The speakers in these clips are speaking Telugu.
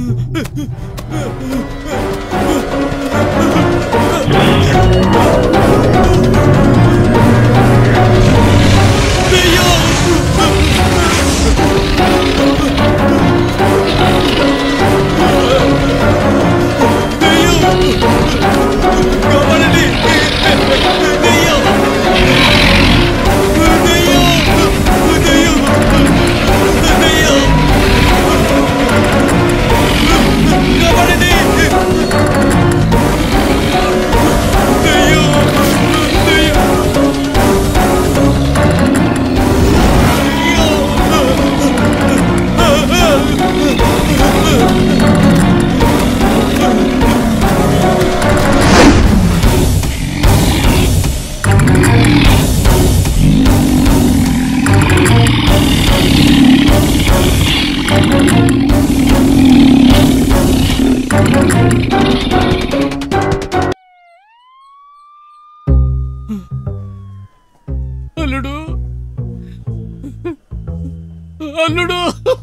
అల్లుడు అల్లుడు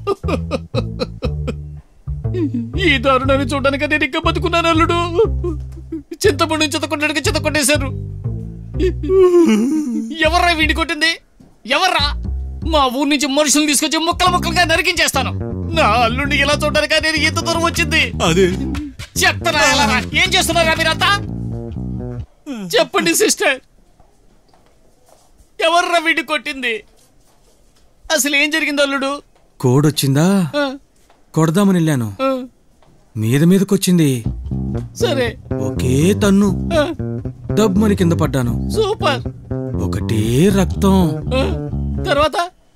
ఈ దారుణాన్ని చూడడానికి నేను ఇంకా బతుకున్నాను అల్లుడు చింతపండు చింతకొట్టడానికి చింత కొట్టేశారు ఎవర్రా వీడి కొట్టింది ఎవర్రా మా ఊరు నుంచి మనుషులు తీసుకొచ్చి ముక్కలు ముక్కలుగా నరికించేస్తాను నా అల్లుడిని ఇలా చూడడానికి నేను ఇంత దూరం వచ్చింది అదే చెప్తారా ఎలా రా? ఏం చేస్తున్నారా మీరంతా చెప్పండి సిస్టర్ ఎవర్రా వీడి కొట్టింది అసలు ఏం జరిగింది అల్లుడు కోడొచ్చిందా ఆ, కొడదామని వెళ్ళాను ఆ, మీద మీదకొచ్చింది సరే ఒకే తన్ను ఆ, దబ్బుమని కింద పడ్డాను సూపర్ ఒకటే రక్తం ఆ, తర్వాత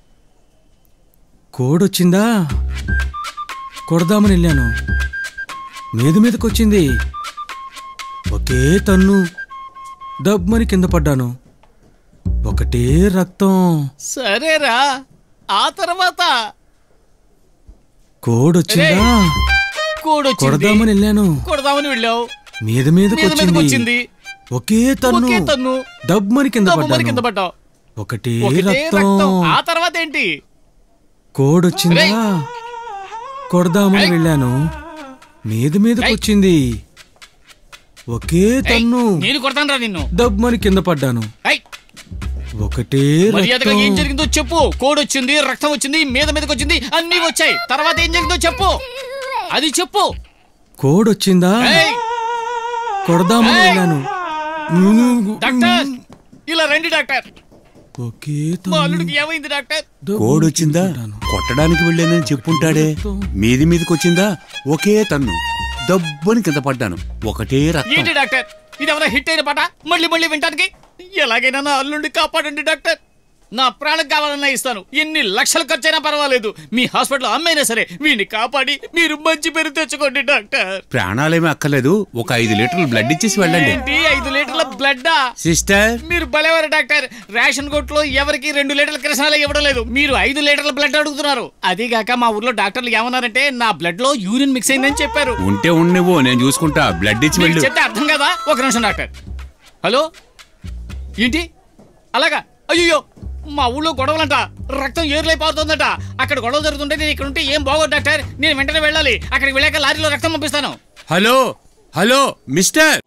కోడొచ్చిందా కొడదామని వెళ్ళాను మీద మీదకొచ్చింది ఒకే తన్ను దబ్బుమని కింద పడ్డాను ఒకటే రక్తం సరేరా ఆ తర్వాత కోడొచ్చిందా కోడొచ్చింది కొడదామని వెళ్ళాను కొడదామని వెళ్ళావు మీద మీద మీదకి మీదకొచ్చింది వచ్చింది ఒకే తన్ను ఒకే తన్ను దబ్బుమని కింద డబ్బు మరి కింద పడ్డాను పడ్డావు ఒకటే ఒకటే రక్తం రక్తం ఆ తర్వాత ఏంటి కోడొచ్చిందా రేయ్. కొడదామని రేయ్. వెళ్ళాను మీద మీదకొచ్చింది ఒకే ఏయ్, తన్ను నేను కొడతాను నిన్ను దబ్బుమని కింద పడ్డాను ఏయ్, ఒకటే మర్యాదగా రక్తం ఏం జరిగిందో చెప్పు కోడ్ వచ్చింది రక్తం వచ్చింది మీద మీదకి వచ్చింది అన్ని వచ్చాయి తర్వాత ఏం జరిగిందో చెప్పు అది చెప్పు కోడొచ్చిందా ఏయ్, కొడదామని ఏయ్. వెళ్ళాను డాక్టర్ ఇలా రండి డాక్టర్ ఒకే మా తన్ను అల్లుడికి ఏమైంది డాక్టర్ దబ్బుమని కోడొచ్చిందా కింద పడ్డాను. కొట్టడానికి వెళ్ళానని చెప్పుంటాడే మీది మీదకి వచ్చిందా ఒకే తన్ను దబ్బని కింద పడ్డాను ఒకటే రక్తం ఏంటి డాక్టర్ ఇది ఏమైనా హిట్ అయిన పాట మళ్ళీ మళ్ళీ వింటానికి ఎలాగైనా నా అల్లుడిని కాపాడండి డాక్టర్ నా ప్రాణం కావాలన్నా ఇస్తాను ఎన్ని లక్షలు ఖర్చైనా పర్వాలేదు మీ హాస్పిటల్ అమ్మైనా సరే వీడిని కాపాడి మీరు మంచి పేరు తెచ్చుకోండి డాక్టర్ ప్రాణాలేమీ అక్కర్లేదు ఒక ఐదు లీటర్లు బ్లడ్ ఇచ్చేసి వెళ్ళండి ఏంటి ఐదు లీటర్ల బ్లడ్డా సిస్టర్ మీరు బలేవారు డాక్టర్ రేషన్ కొట్లో ఎవరికి రెండు లీటర్ల కిరసనాలు ఇవ్వడం లేదు మీరు ఐదు లీటర్ల బ్లడ్ అడుగుతున్నారు అదిగాక మా ఊర్లో డాక్టర్లు ఏమన్నారంటే నా బ్లడ్ లో యూరిన్ మిక్స్ అయిందని చెప్పారు ఉంటే ఉండవు నేను చూసుకుంటా బ్లడ్ ఇచ్చి మీకు వెళ్ళు చెప్తే అర్థం కదా ఒక నిమిషం డాక్టర్ హలో ఏంటి అలాగా అయ్యో మా ఊళ్ళో గొడవలంట రక్తం ఏరులై పారుతుందట అక్కడ గొడవ జరుగుతుంటే నేను ఇక్కడ ఉంటే ఏం బాగోదు డాక్టర్ నేను వెంటనే వెళ్ళాలి అక్కడికి వెళ్ళాక లారీలో రక్తం పంపిస్తాను హలో హలో మిస్టర్